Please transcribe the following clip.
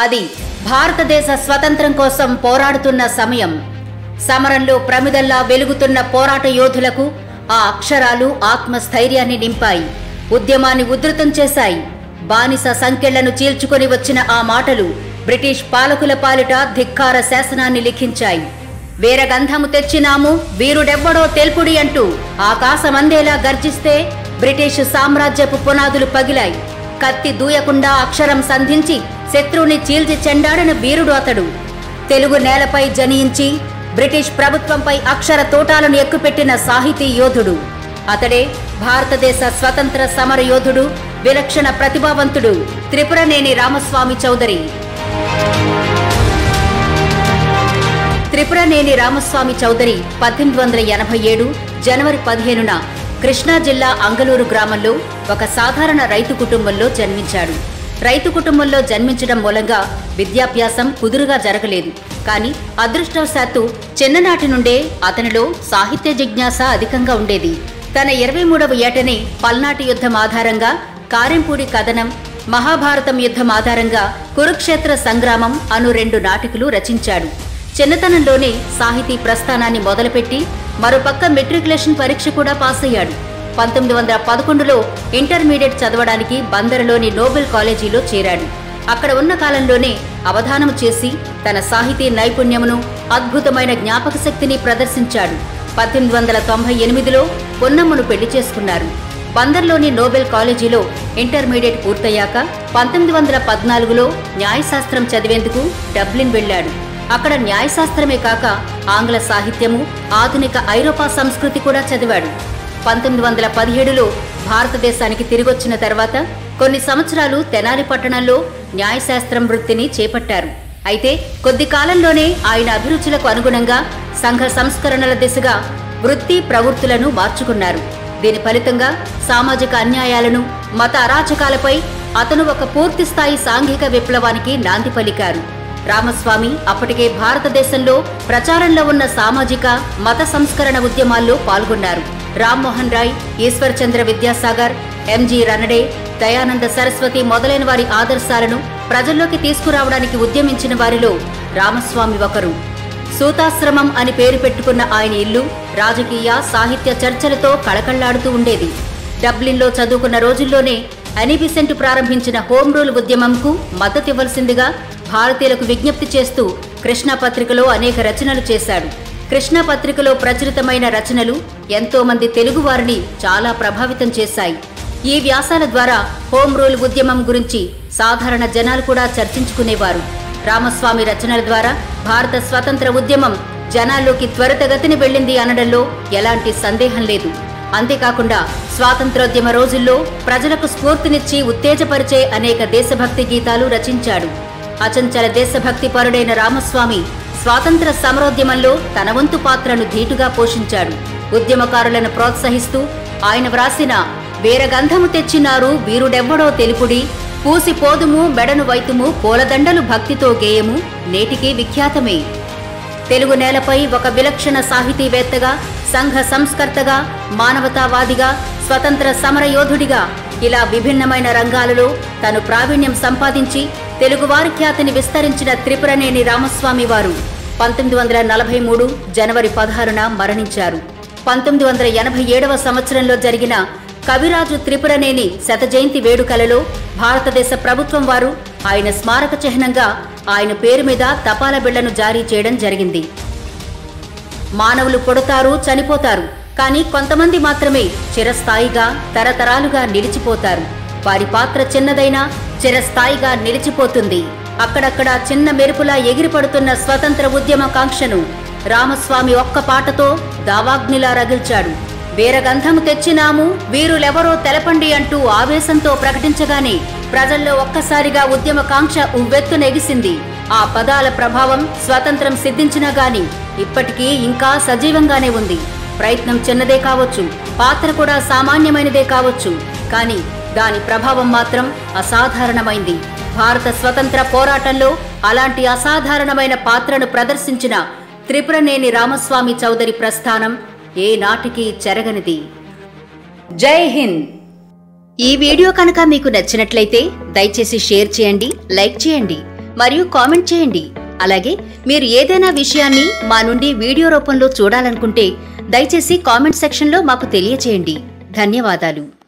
అది భారతదేశ స్వతంత్రం కోసం పోరాడుతున్న సమయం సమరంలో ప్రమిదల్లా వెలుగుతున్న పోరాట యోధులకు ఆ అక్షరాలు ఆత్మస్థైర్యాన్ని నింపాయి ఉద్యమాన్ని ఉధృతం చేశాయి బానిస సంకెళ్లను చీల్చుకొని వచ్చిన ఆ మాటలు బ్రిటిష్ పాలకుల పాలిట ధిక్కార శాసనాన్ని లిఖించాయి వీరగంధము తెచ్చినాము వీరుడెవ్వడో తెల్పుడి అంటూ ఆకాశమందేలా గర్జిస్తే బ్రిటిష్ సామ్రాజ్యపు పునాదులు పగిలాయి కత్తి దూయకుండా అక్షరం సంధించి శత్రువుని చీల్చి చెండాడిన వీరుడు అతడు తెలుగు నేలపై జనించి బ్రిటిష్ ప్రభుత్వంపై అక్షర తోటాలను ఎక్కుపెట్టిన సాహితీ యోధుడు అతడే భారతదేశ స్వతంత్ర సమర యోధుడు విలక్షణ ప్రతిభావంతుడు త్రిపురనేని రామస్వామి చౌదరి త్రిపురనేని రామస్వామి చౌదరి పద్దెనిమిది వందల ఎనభై ఏడు జనవరి పదిహేనున కృష్ణా జిల్లా అంగలూరు గ్రామంలో ఒక సాధారణ రైతు కుటుంబంలో జన్మించాడు రైతు కుటుంబంలో జన్మించడం మూలంగా విద్యాభ్యాసం కుదురుగా జరగలేదు కానీ అదృష్టవశాత్తు చిన్ననాటి నుండే అతనిలో సాహిత్య జిజ్ఞాస అధికంగా ఉండేది తన ఇరవై మూడవ ఏటనే పల్నాటి యుద్ధం ఆధారంగా కారెంపూడి కథనం మహాభారతం యుద్ధం ఆధారంగా కురుక్షేత్ర సంగ్రామం అను రెండు నాటికలు రచించాడు చిన్నతనంలోనే సాహితీ ప్రస్థానాన్ని మొదలుపెట్టి మరోపక్క మెట్రికులేషన్ పరీక్ష కూడా పాస్ అయ్యాడు పంతొమ్మిది వందల పదకొండులో ఇంటర్మీడియట్ చదవడానికి బందరులోని నోబెల్ కాలేజీలో చేరాడు అక్కడ ఉన్న కాలంలోనే అవధానం చేసి తన సాహితీ నైపుణ్యమును అద్భుతమైన జ్ఞాపక శక్తిని ప్రదర్శించాడు పద్దెనిమిది వందల తొంభై ఎనిమిదిలో పొన్నమ్మను పెళ్లి చేసుకున్నారు బందర్లోని నోబెల్ కాలేజీలో ఇంటర్మీడియట్ పూర్తయ్యాక పంతొమ్మిది వందల పద్నాలుగులో న్యాయశాస్త్రం చదివేందుకు డబ్లిన్ వెళ్ళాడు అక్కడ న్యాయశాస్త్రమే కాక ఆంగ్ల సాహిత్యము ఆధునిక ఐరోపా సంస్కృతి కూడా చదివాడు పంతొమ్మిది వందల పదిహేడులో భారతదేశానికి తిరిగొచ్చిన తర్వాత కొన్ని సంవత్సరాలు తెనాలి పట్టణంలో న్యాయశాస్త్రం వృత్తిని చేపట్టారు అయితే కొద్ది కాలంలోనే ఆయన అభిరుచులకు అనుగుణంగా సంఘ సంస్కరణల దిశగా వృత్తి ప్రవృత్తులను మార్చుకున్నారు దీని ఫలితంగా సామాజిక అన్యాయాలను మత అరాచకాలపై అతను ఒక పూర్తి స్థాయి సాంఘిక విప్లవానికి నాంది పలికారు రామస్వామి అప్పటికే భారతదేశంలో ప్రచారంలో ఉన్న సామాజిక మత సంస్కరణ ఉద్యమాల్లో పాల్గొన్నారు రామ్మోహన్ రాయ్ ఈశ్వర్ చంద్ర విద్యాసాగర్ ఎంజి రనడే దయానంద సరస్వతి మొదలైన వారి ఆదర్శాలను ప్రజల్లోకి తీసుకురావడానికి ఉద్యమించిన వారిలో రామస్వామి ఒకరు సూతాశ్రమం అని పేరు పెట్టుకున్న ఆయన ఇల్లు రాజకీయ సాహిత్య చర్చలతో కళకళ్లాడుతూ ఉండేది డబ్లిన్లో చదువుకున్న రోజుల్లోనే అనిబిసెంట్ ప్రారంభించిన హోం రూల్ ఉద్యమంకు మద్దతివ్వాల్సిందిగా భారతీయులకు విజ్ఞప్తి చేస్తూ కృష్ణ పత్రికలో అనేక రచనలు చేశాడు కృష్ణ పత్రికలో ప్రచురితమైన రచనలు ఎంతో మంది తెలుగువారిని చాలా ప్రభావితం చేశాయి ఈ వ్యాసాల ద్వారా హోం రూల్ ఉద్యమం గురించి సాధారణ జనాలు కూడా చర్చించుకునేవారు రామస్వామి రచనల ద్వారా భారత స్వతంత్ర ఉద్యమం జనాల్లోకి త్వరితగతిని వెళ్ళింది అనడంలో ఎలాంటి సందేహం లేదు అంతేకాకుండా స్వాతంత్రోద్యమ రోజుల్లో ప్రజలకు స్ఫూర్తినిచ్చి ఉత్తేజపరిచే అనేక దేశభక్తి గీతాలు రచించాడు అచంచల దేశభక్తి పరుడైన రామస్వామి స్వాతంత్ర సమరోద్యమంలో తన వంతు పాత్రను ధీటుగా పోషించాడు ఉద్యమకారులను ప్రోత్సహిస్తూ ఆయన వ్రాసిన వీరగంధము తెచ్చినారు వీరుడెవ్వడో తెలుపుడి పూసి పోదుము మెడను వైతుము పూలదండలు భక్తితో గేయము నేటికి విఖ్యాతమే తెలుగు నేలపై ఒక విలక్షణ సాహితీవేత్తగా సంఘ సంస్కర్తగా మానవతావాదిగా స్వతంత్ర సమరయోధుడిగా ఇలా విభిన్నమైన రంగాలలో తను ప్రావీణ్యం సంపాదించి తెలుగువారి ఖ్యాతిని విస్తరించిన త్రిపురనేని రామస్వామి వారు పంతొమ్మిది వందల నలభై మూడు జనవరి పదహారున మరణించారు పంతొమ్మిది వందల ఎనభై ఏడవ సంవత్సరంలో జరిగిన కవిరాజు త్రిపురనేని శత జయంతి వేడుకలలో భారతదేశ ప్రభుత్వం వారు ఆయన స్మారక చిహ్నంగా ఆయన పేరు మీద తపాలా బిళ్లను జారీ చేయడం జరిగింది మానవులు పుడతారు చనిపోతారు కానీ కొంతమంది మాత్రమే చిరస్థాయిగా తరతరాలుగా నిలిచిపోతారు వారి పాత్ర చిన్నదైనా చిరస్థాయిగా నిలిచిపోతుంది అక్కడక్కడ చిన్న మెరుపులా ఎగిరిపడుతున్న స్వతంత్ర ఉద్యమ కాంక్షను రామస్వామి ఒక్క పాటతో దావాగ్నిలా రగిల్చాడు వీరగంధము తెచ్చినాము వీరులెవరో తెలపండి అంటూ ఆవేశంతో ప్రకటించగానే ప్రజల్లో ఒక్కసారిగా ఉద్యమ కాంక్ష ఉవ్వెత్తునెగిసింది ఆ పదాల ప్రభావం స్వతంత్రం సిద్ధించినా గాని ఇప్పటికీ ఇంకా సజీవంగానే ఉంది ప్రయత్నం చిన్నదే కావచ్చు పాత్ర కూడా సామాన్యమైనదే కావచ్చు కానీ దాని ప్రభావం మాత్రం అసాధారణమైంది భారత స్వతంత్ర పోరాటంలో అలాంటి అసాధారణమైన పాత్రను ప్రదర్శించిన త్రిపురనేని రామస్వామి చౌదరి ప్రస్థానం ఏ నాటికి చెరగనిది జై హింద్ ఈ వీడియో కనుక మీకు నచ్చినట్లయితే దయచేసి షేర్ చేయండి లైక్ చేయండి మరియు కామెంట్ చేయండి అలాగే మీరు ఏదైనా విషయాన్ని మా నుండి వీడియో రూపంలో చూడాలనుకుంటే దయచేసి కామెంట్ సెక్షన్లో మాకు తెలియచేయండి ధన్యవాదాలు